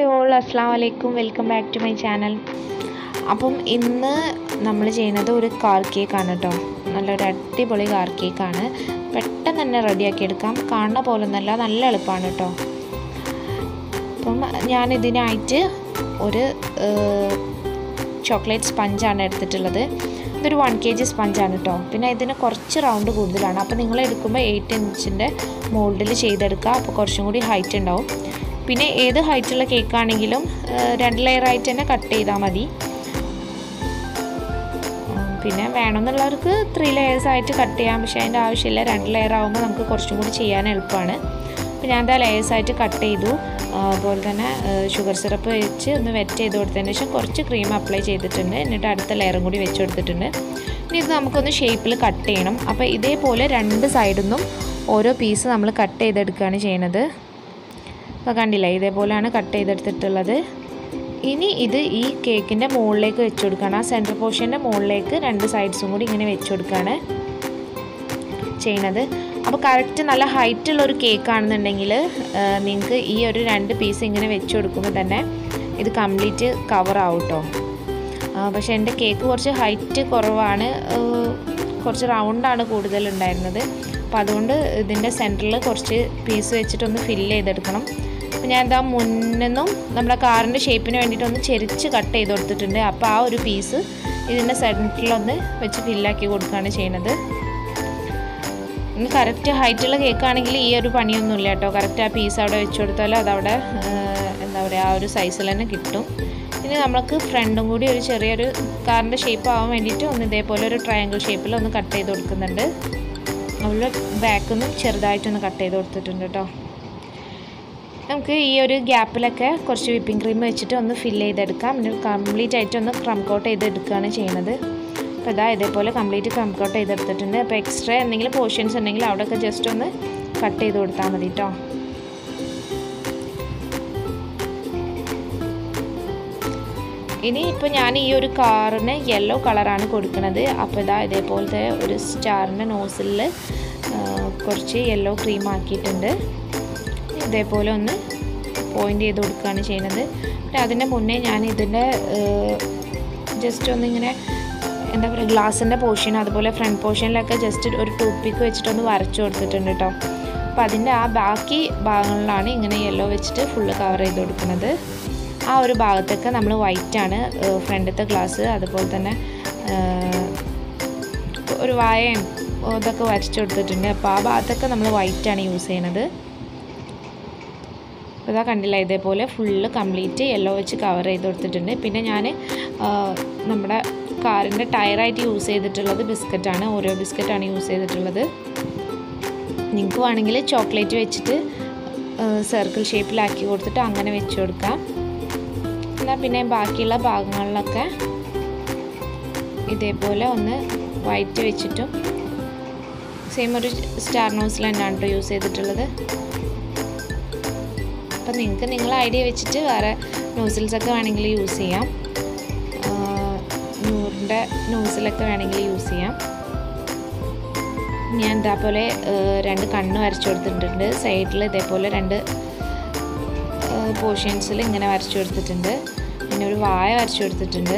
hi all അസ്സാം വലൈക്കും welcome back to my channel അപ്പം ഇന്ന് നമ്മൾ ചെയ്യുന്നത് ഒരു കാർ കേക്കാണ് കേട്ടോ നല്ലൊരു അടിപൊളി കാർ കേക്കാണ് പെട്ടെന്ന് തന്നെ റെഡിയാക്കി എടുക്കാം കാണുന്ന പോലെ ഒന്നല്ല നല്ല എളുപ്പമാണ് കേട്ടോ അപ്പം ഞാൻ ഇതിനായിട്ട് ഒരു ചോക്ലേറ്റ് സ്പഞ്ചാണ് എടുത്തിട്ടുള്ളത് ഇതൊരു വൺ കെ ജി സ്പഞ്ചാണ് കേട്ടോ പിന്നെ ഇതിന് കുറച്ച് റൗണ്ട് കൂടുതലാണ് അപ്പോൾ നിങ്ങൾ എടുക്കുമ്പോൾ എയ്റ്റ് ഇഞ്ചിൻ്റെ മോൾഡിൽ ചെയ്തെടുക്കുക അപ്പോൾ കുറച്ചും കൂടി ഹൈറ്റ് ഉണ്ടാവും പിന്നെ ഏത് ഹൈറ്റുള്ള കേക്കാണെങ്കിലും രണ്ട് ലെയറായിട്ട് തന്നെ കട്ട് ചെയ്താൽ മതി പിന്നെ വേണമെന്നുള്ളവർക്ക് ത്രീ ലെയേഴ്സ് ആയിട്ട് കട്ട് ചെയ്യാം പക്ഷേ അതിൻ്റെ ആവശ്യമില്ല രണ്ട് ലെയർ ആകുമ്പോൾ നമുക്ക് കുറച്ചും കൂടി ചെയ്യാൻ എളുപ്പമാണ് അപ്പോൾ ഞാൻ എന്താ ലെയേഴ്സ് ആയിട്ട് കട്ട് ചെയ്തു അതുപോലെ തന്നെ ഷുഗർ സിറപ്പ് വെച്ച് ഒന്ന് വെറ്റ് ചെയ്ത് കൊടുത്തതിന് ശേഷം കുറച്ച് ക്രീം അപ്ലൈ ചെയ്തിട്ടുണ്ട് എന്നിട്ട് അടുത്ത ലെയറും കൂടി വെച്ച് കൊടുത്തിട്ടുണ്ട് ഇനി ഇത് നമുക്കൊന്ന് ഷേപ്പിൽ കട്ട് ചെയ്യണം അപ്പോൾ ഇതേപോലെ രണ്ട് സൈഡിൽ നിന്നും ഓരോ പീസ് നമ്മൾ കട്ട് ചെയ്തെടുക്കുകയാണ് ചെയ്യണത് അപ്പോൾ കണ്ടില്ല ഇതേപോലെയാണ് കട്ട് ചെയ്തെടുത്തിട്ടുള്ളത് ഇനി ഇത് ഈ കേക്കിൻ്റെ മുകളിലേക്ക് വെച്ച് കൊടുക്കുകയാണ് ആ സെൻറ്റർ പോർഷൻ്റെ മുകളിലേക്ക് രണ്ട് സൈഡ്സും കൂടി ഇങ്ങനെ വെച്ച് കൊടുക്കുകയാണ് ചെയ്യണത് അപ്പോൾ കറക്റ്റ് നല്ല ഹൈറ്റുള്ള ഒരു കേക്കാണെന്നുണ്ടെങ്കിൽ നിങ്ങൾക്ക് ഈ ഒരു രണ്ട് പീസ് ഇങ്ങനെ വെച്ച് കൊടുക്കുമ്പോൾ തന്നെ ഇത് കംപ്ലീറ്റ് കവർ ആവും കേട്ടോ പക്ഷേ എൻ്റെ കേക്ക് കുറച്ച് ഹൈറ്റ് കുറവാണ് കുറച്ച് റൗണ്ടാണ് കൂടുതൽ ഉണ്ടായിരുന്നത് അപ്പോൾ അതുകൊണ്ട് ഇതിൻ്റെ സെൻറ്ററിൽ കുറച്ച് പീസ് വെച്ചിട്ടൊന്ന് ഫില്ല് ചെയ്തെടുക്കണം അപ്പോൾ ഞാൻ എന്താ മുന്നിന്നും നമ്മുടെ കാറിൻ്റെ ഷേപ്പിന് വേണ്ടിയിട്ട് ഒന്ന് ചെരിച്ച് കട്ട് ചെയ്ത് കൊടുത്തിട്ടുണ്ട് അപ്പോൾ ആ ഒരു പീസ് ഇതിൻ്റെ സെൻറ്ററിലൊന്ന് വെച്ച് ഫില്ലാക്കി കൊടുക്കുകയാണ് ചെയ്യുന്നത് ഇനി കറക്റ്റ് ഹൈറ്റുള്ള കേക്കാണെങ്കിൽ ഈ ഒരു പണിയൊന്നുമില്ല കേട്ടോ കറക്റ്റ് ആ പീസ് അവിടെ വെച്ച് കൊടുത്താൽ അതവിടെ എന്താ പറയുക ആ ഒരു സൈസിൽ തന്നെ കിട്ടും ഇനി നമുക്ക് ഫ്രണ്ടും കൂടി ഒരു ചെറിയൊരു കാറിൻ്റെ ഷേപ്പ് ആവാൻ വേണ്ടിയിട്ട് ഒന്ന് ഇതേപോലെ ഒരു ട്രയാങ്കിൾ ഷേപ്പിൽ ഒന്ന് കട്ട് ചെയ്ത് കൊടുക്കുന്നുണ്ട് അതുപോലെ ബാക്കിൽ നിന്നും ചെറുതായിട്ടൊന്ന് കട്ട് ചെയ്ത് കൊടുത്തിട്ടുണ്ട് കേട്ടോ നമുക്ക് ഈ ഒരു ഗ്യാപ്പിലൊക്കെ കുറച്ച് വിപ്പിംഗ് ക്രീം വെച്ചിട്ട് ഒന്ന് ഫില്ല് ചെയ്തെടുക്കാം പിന്നെ കംപ്ലീറ്റ് ആയിട്ട് ഒന്ന് ക്രം കോട്ട് ചെയ്തെടുക്കുകയാണ് ചെയ്യുന്നത് അപ്പോൾ ഇതാ ഇതേപോലെ കംപ്ലീറ്റ് ക്രം കോട്ട് ചെയ്തെടുത്തിട്ടുണ്ട് അപ്പോൾ എക്സ്ട്രാ എന്തെങ്കിലും പോർഷൻസ് ഉണ്ടെങ്കിൽ അവിടെയൊക്കെ ജസ്റ്റ് ഒന്ന് കട്ട് ചെയ്ത് കൊടുത്താൽ മതി കേട്ടോ ഇനി ഇപ്പോൾ ഞാൻ ഈ ഒരു കാറിന് യെല്ലോ കളറാണ് കൊടുക്കുന്നത് അപ്പോൾ ഇതാ ഇതേപോലത്തെ ഒരു സ്റ്റാറിൻ്റെ നോസിലിൽ കുറച്ച് യെല്ലോ ക്രീം ആക്കിയിട്ടുണ്ട് ഇതേപോലെ ഒന്ന് പോയിൻ്റ് ചെയ്ത് കൊടുക്കുകയാണ് ചെയ്യുന്നത് പിന്നെ അതിൻ്റെ മുന്നേ ഞാൻ ഇതിൻ്റെ ജസ്റ്റ് ഒന്നിങ്ങനെ എന്താ പറയുക ഗ്ലാസിൻ്റെ പോർഷൻ അതുപോലെ ഫ്രണ്ട് പോർഷനിലൊക്കെ ജസ്റ്റ് ഒരു ടൂത്ത് പിക്ക് വെച്ചിട്ടൊന്ന് വരച്ചു കൊടുത്തിട്ടുണ്ട് കേട്ടോ അപ്പോൾ അതിൻ്റെ ആ ബാക്കി ഭാഗങ്ങളിലാണ് ഇങ്ങനെ യെല്ലോ വെച്ചിട്ട് ഫുള്ള് കവർ ചെയ്ത് കൊടുക്കുന്നത് ആ ഒരു ഭാഗത്തൊക്കെ നമ്മൾ വൈറ്റാണ് ഫ്രണ്ടത്തെ ഗ്ലാസ് അതുപോലെ തന്നെ ഒരു വായയും ഇതൊക്കെ വരച്ചു കൊടുത്തിട്ടുണ്ട് അപ്പോൾ ആ ഭാഗത്തൊക്കെ നമ്മൾ വൈറ്റാണ് യൂസ് ചെയ്യണത് അപ്പോൾ ഇതാ കണ്ടില്ല ഇതേപോലെ ഫുള്ള് കംപ്ലീറ്റ് യെല്ലോ വെച്ച് കവർ ചെയ്ത് കൊടുത്തിട്ടുണ്ട് പിന്നെ ഞാൻ നമ്മുടെ കാറിൻ്റെ ടയറായിട്ട് യൂസ് ചെയ്തിട്ടുള്ളത് ബിസ്ക്കറ്റാണ് ഓരോ ബിസ്ക്കറ്റാണ് യൂസ് ചെയ്തിട്ടുള്ളത് നിങ്ങൾക്ക് വേണമെങ്കിൽ ചോക്ലേറ്റ് വെച്ചിട്ട് സർക്കിൾ ഷേപ്പിലാക്കി കൊടുത്തിട്ട് അങ്ങനെ വെച്ച് കൊടുക്കാം എന്നാൽ പിന്നെ ബാക്കിയുള്ള ഭാഗങ്ങളിലൊക്കെ ഇതേപോലെ ഒന്ന് വൈറ്റ് വെച്ചിട്ടും സെയിം ഒരു സ്റ്റാർ നോസിൽ തന്നെയാണ് കേട്ടോ യൂസ് ചെയ്തിട്ടുള്ളത് അപ്പം നിങ്ങൾക്ക് നിങ്ങളെ ഐഡിയ വെച്ചിട്ട് വേറെ നോസിൽസൊക്കെ വേണമെങ്കിൽ യൂസ് ചെയ്യാം നൂറിൻ്റെ നോസിലൊക്കെ വേണമെങ്കിൽ യൂസ് ചെയ്യാം ഞാൻ ഇതേപോലെ രണ്ട് കണ്ണ് വരച്ചു കൊടുത്തിട്ടുണ്ട് സൈഡിൽ ഇതേപോലെ രണ്ട് പോർഷൻസിൽ ഇങ്ങനെ വരച്ചു കൊടുത്തിട്ടുണ്ട് പിന്നെ ഒരു വായ വരച്ചു കൊടുത്തിട്ടുണ്ട്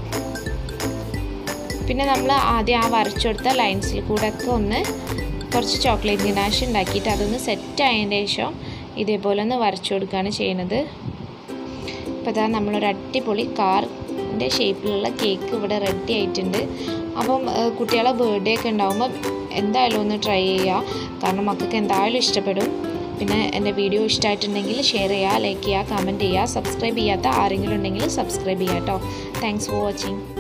പിന്നെ നമ്മൾ ആദ്യം ആ വരച്ചു കൊടുത്ത ലൈൻസിൽ കൂടെ ഒക്കെ ഒന്ന് കുറച്ച് ചോക്ലേറ്റ് ഗിനാഷ് ഉണ്ടാക്കിയിട്ട് അതൊന്ന് സെറ്റ് ആയതിൻ്റെ ശേഷം ഇതേപോലെ ഒന്ന് വരച്ചു കൊടുക്കുകയാണ് ചെയ്യുന്നത് അപ്പോൾ ഇതാ നമ്മളൊരു അടിപൊളി കാറിൻ്റെ ഷേപ്പിലുള്ള കേക്ക് ഇവിടെ റെഡി ആയിട്ടുണ്ട് അപ്പം കുട്ടികളെ ബർത്ത്ഡേ ഒക്കെ ഉണ്ടാകുമ്പോൾ എന്തായാലും ഒന്ന് ട്രൈ ചെയ്യുക കാരണം മക്കൾക്ക് എന്തായാലും ഇഷ്ടപ്പെടും പിന്നെ എൻ്റെ വീഡിയോ ഇഷ്ടമായിട്ടുണ്ടെങ്കിൽ ഷെയർ ചെയ്യുക ലൈക്ക് ചെയ്യുക കമൻറ്റ് ചെയ്യുക സബ്സ്ക്രൈബ് ചെയ്യാത്ത ആരെങ്കിലും ഉണ്ടെങ്കിൽ സബ്സ്ക്രൈബ് ചെയ്യുക കേട്ടോ താങ്ക്സ് ഫോർ വാച്ചിങ്